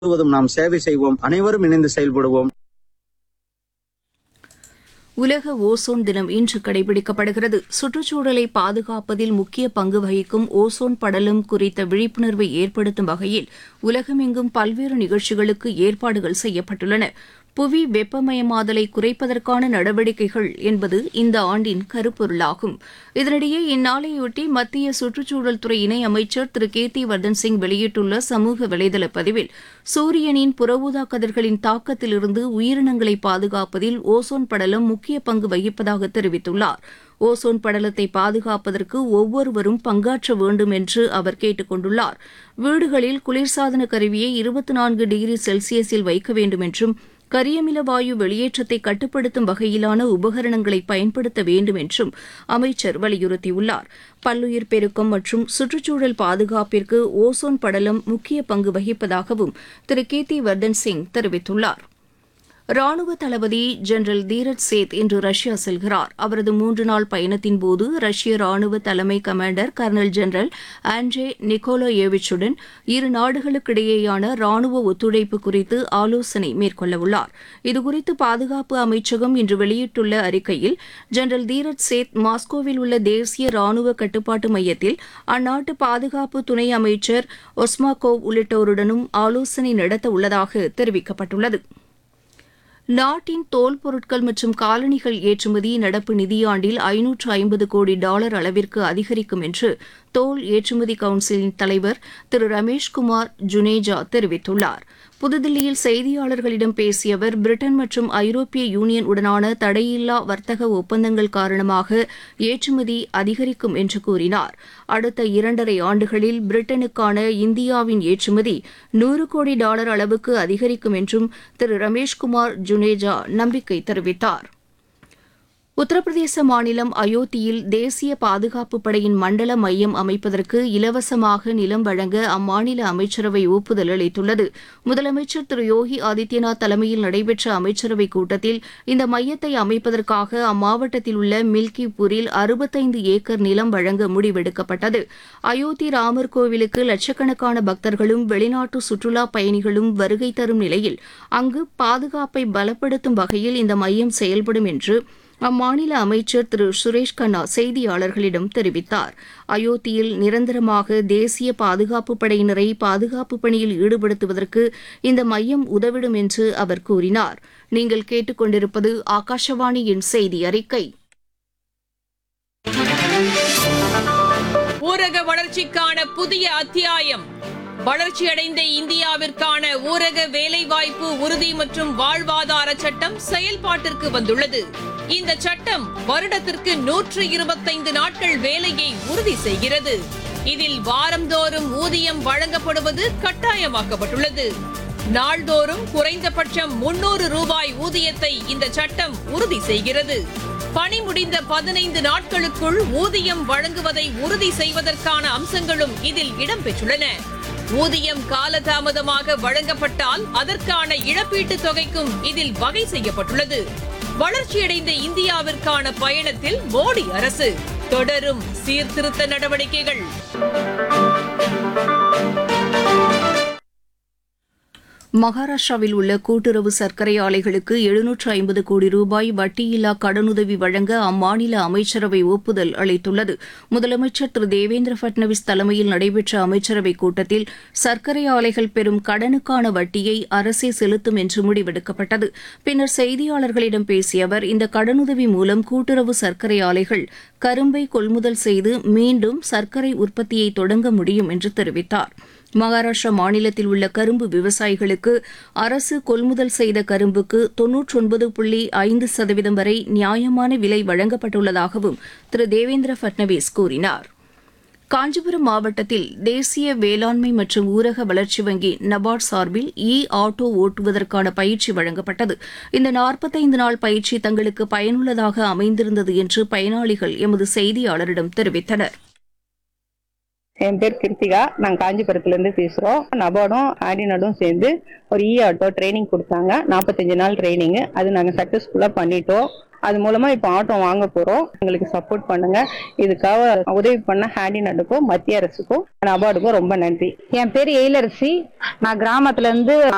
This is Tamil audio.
முழுவதும் நாம் சேவை செய்வோம் அனைவரும் இணைந்து செயல்படுவோம் உலக ஓசோன் தினம் இன்று கடைபிடிக்கப்படுகிறது சுற்றுச்சூழலை பாதுகாப்பதில் முக்கிய பங்கு வகிக்கும் ஓசோன் படலம் குறித்த விழிப்புணர்வை ஏற்படுத்தும் வகையில் உலகமெங்கும் பல்வேறு நிகழ்ச்சிகளுக்கு ஏற்பாடுகள் செய்யப்பட்டுள்ளன புவி வெப்பமயமாதலை குறைப்பதற்கான நடவடிக்கைகள் என்பது இந்த ஆண்டின் கருப்பொருளாகும் இதனிடையே இந்நாளையொட்டி மத்திய சுற்றுச்சூழல் துறை இணை அமைச்சர் திரு கேத்தி வர்தன் சிங் வெளியிட்டுள்ள சமூக வலைதள பதிவில் சூரியனின் புறஊதா கதிர்களின் தாக்கத்திலிருந்து உயிரினங்களை பாதுகாப்பதில் ஓசோன் படலம் முக்கிய பங்கு வகிப்பதாக தெரிவித்துள்ளார் ஓசோன் படலத்தை பாதுகாப்பதற்கு ஒவ்வொருவரும் பங்காற்ற வேண்டும் என்று அவர் கேட்டுக் கொண்டுள்ளார் வீடுகளில் குளிர்சாதன கருவியை இருபத்தி நான்கு டிகிரி செல்சியஸில் வைக்க வேண்டும் என்றும் கரியமில வாயு வெளியேற்றத்தை கட்டுப்படுத்தும் வகையிலான உபகரணங்களை பயன்படுத்த வேண்டும் என்றும் அமைச்சர் வலியுறுத்தியுள்ளார் பல்லுயிர் பெருக்கம் மற்றும் சுற்றுச்சூழல் பாதுகாப்பிற்கு ஓசோன் படலம் முக்கிய பங்கு வகிப்பதாகவும் திரு கீர்த்தி வர்தன் சிங் தெரிவித்துள்ளார் ராணுவ தளபதி ஜெனரல் தீரஜ் சேத் இன்று ரஷ்யா செல்கிறார் அவரது மூன்று நாள் பயணத்தின்போது ரஷ்ய ராணுவ தலைமை கமாண்டர் கர்னல் ஜெனரல் ஆண்ட்ரே நிக்கோலோயேவிச்சுடன் இரு நாடுகளுக்கிடையேயான ராணுவ ஒத்துழைப்பு குறித்து ஆலோசனை மேற்கொள்ளவுள்ளார் இதுகுறித்து பாதுகாப்பு அமைச்சகம் இன்று வெளியிட்டுள்ள அறிக்கையில் ஜெனரல் தீரஜ் சேத் மாஸ்கோவில் உள்ள தேசிய ராணுவ கட்டுப்பாட்டு மையத்தில் அந்நாட்டு பாதுகாப்பு துணை அமைச்சர் ஒஸ்மாகோவ் உள்ளிட்டோருடனும் ஆலோசனை நடத்த உள்ளதாக தெரிவிக்கப்பட்டுள்ளது நாட்டின் தோல் பொருட்கள் மற்றும் காலணிகள் ஏற்றுமதி நடப்பு நிதியாண்டில் ஐநூற்று ஐம்பது கோடி டாலர் அளவிற்கு அதிகரிக்கும் என்று தோல் ஏற்றுமதி கவுன்சிலின் தலைவர் திரு ரமேஷ்குமார் ஜுனேஜா தெரிவித்துள்ளார் புதுதில்லியில் செய்தியாளர்களிடம் பேசிய அவர் பிரிட்டன் மற்றும் ஐரோப்பிய யூனியன் உடனான தடையில்லா வர்த்தக ஒப்பந்தங்கள் காரணமாக ஏற்றுமதி அதிகரிக்கும் என்று கூறினார் அடுத்த இரண்டரை ஆண்டுகளில் பிரிட்டனுக்கான இந்தியாவின் ஏற்றுமதி நூறு கோடி டாலர் அளவுக்கு அதிகரிக்கும் என்றும் திரு ரமேஷ்குமார் ஜுனேஜா நம்பிக்கை தெரிவித்தார் உத்தரப்பிரதேச மாநிலம் அயோத்தியில் தேசிய பாதுகாப்பு படையின் மண்டல மையம் அமைப்பதற்கு இலவசமாக நிலம் வழங்க அம்மாநில அமைச்சரவை ஒப்புதல் அளித்துள்ளது முதலமைச்சர் திரு யோகி ஆதித்யநாத் தலைமையில் நடைபெற்ற அமைச்சரவைக் கூட்டத்தில் இந்த மையத்தை அமைப்பதற்காக அம்மாவட்டத்தில் உள்ள மில்கிபூரில் அறுபத்தைந்து ஏக்கர் நிலம் வழங்க முடிவெடுக்கப்பட்டது அயோத்தி ராமர் கோவிலுக்கு லட்சக்கணக்கான பக்தர்களும் வெளிநாட்டு சுற்றுலா பயணிகளும் வருகை தரும் நிலையில் அங்கு பாதுகாப்பை பலப்படுத்தும் வகையில் இந்த மையம் செயல்படும் என்று அம்மாநில அமைச்சர் திரு சுரேஷ் கண்ணா செய்தியாளர்களிடம் தெரிவித்தார் அயோத்தியில் நிரந்தரமாக தேசிய பாதுகாப்பு படையினரை பாதுகாப்பு பணியில் ஈடுபடுத்துவதற்கு இந்த மையம் உதவிடும் என்று அவர் கூறினார் நீங்கள் கேட்டுக்கொண்டிருப்பது ஆகாஷவாணியின் செய்தி அறிக்கை ஊரக வளர்ச்சிக்கான புதிய அத்தியாயம் வளர்ச்சியடைந்த இந்தியாவிற்கான ஊரக வேலைவாய்ப்பு உறுதி மற்றும் வாழ்வாதார சட்டம் செயல்பாட்டிற்கு வந்துள்ளது இந்த சட்டம் வருடத்திற்கு நூற்று இருபத்தைந்து நாட்கள் வேலையை உறுதி செய்கிறது இதில் வாரந்தோறும் ஊதியம் வழங்கப்படுவது கட்டாயமாக்கப்பட்டுள்ளது நாள்தோறும் குறைந்தபட்சம் முன்னூறு ரூபாய் ஊதியத்தை இந்த சட்டம் உறுதி செய்கிறது பணி முடிந்த பதினைந்து நாட்களுக்குள் ஊதியம் வழங்குவதை உறுதி செய்வதற்கான அம்சங்களும் இதில் இடம்பெற்றுள்ளன ஊதியம் காலதாமதமாக வழங்கப்பட்டால் அதற்கான இழப்பீட்டுத் தொகைக்கும் இதில் வகை செய்யப்பட்டுள்ளது வளர்ச்சியடைந்த இந்தியாவிற்கான பயணத்தில் மோடி அரசு தொடரும் சீர்திருத்த நடவடிக்கைகள் மகாராஷ்டிராவில் உள்ள கூட்டுறவு சர்க்கரை ஆலைகளுக்கு எழுநூற்று ஐம்பது கோடி ரூபாய் வட்டியில்லா கடனுதவி வழங்க அம்மாநில அமைச்சரவை ஒப்புதல் அளித்துள்ளது முதலமைச்சர் திரு தேவேந்திர பட்னவிஸ் தலைமையில் நடைபெற்ற அமைச்சரவைக் கூட்டத்தில் சர்க்கரை ஆலைகள் பெறும் கடனுக்கான வட்டியை அரசே செலுத்தும் என்று முடிவெடுக்கப்பட்டது பின்னர் செய்தியாளர்களிடம் பேசிய அவர் இந்த கடனுதவி மூலம் கூட்டுறவு சர்க்கரை ஆலைகள் கரும்பை கொள்முதல் செய்து மீண்டும் சர்க்கரை உற்பத்தியை தொடங்க முடியும் என்று தெரிவித்தார் மகாராஷ்டிரா மாநிலத்தில் உள்ள கரும்பு விவசாயிகளுக்கு அரசு கொள்முதல் செய்த கரும்புக்கு தொன்னூற்றொன்பது புள்ளி ஐந்து சதவீதம் வரை நியாயமான விலை வழங்கப்பட்டுள்ளதாகவும் திரு தேவேந்திர பட்னவிஸ் கூறினார் காஞ்சிபுரம் மாவட்டத்தில் தேசிய வேளாண்மை மற்றும் ஊரக வளர்ச்சி வங்கி நபார்ட் சார்பில் இ ஆட்டோ ஓட்டுவதற்கான பயிற்சி வழங்கப்பட்டது இந்த நாற்பத்தைந்து நாள் பயிற்சி தங்களுக்கு பயனுள்ளதாக அமைந்திருந்தது என்று பயனாளிகள் எமது செய்தியாளரிடம் தெரிவித்தனர் என் பேர் கிருத்திகா நாங்க காஞ்சிபுரத்துல இருந்து பேசுறோம் நபார்டும் ஆடினடும் சேர்ந்து ஒரு இ ஆட்டோ ட்ரைனிங் கொடுத்தாங்க நாற்பத்தஞ்சு நாள் ட்ரைனிங் அது நாங்க சக்சஸ்ஃபுல்லா பண்ணிட்டோம் அது மூலமா இப்போ ஆட்டோ வாங்க போறோம் எங்களுக்கு சப்போர்ட் பண்ணுங்க இதுக்காக உதவி பண்ண ஹேண்டினடுக்கும் மத்திய அரசுக்கும் நபார்டுக்கும் ரொம்ப நன்றி என் பேர் எயிலரசி நான் கிராமத்துல இருந்து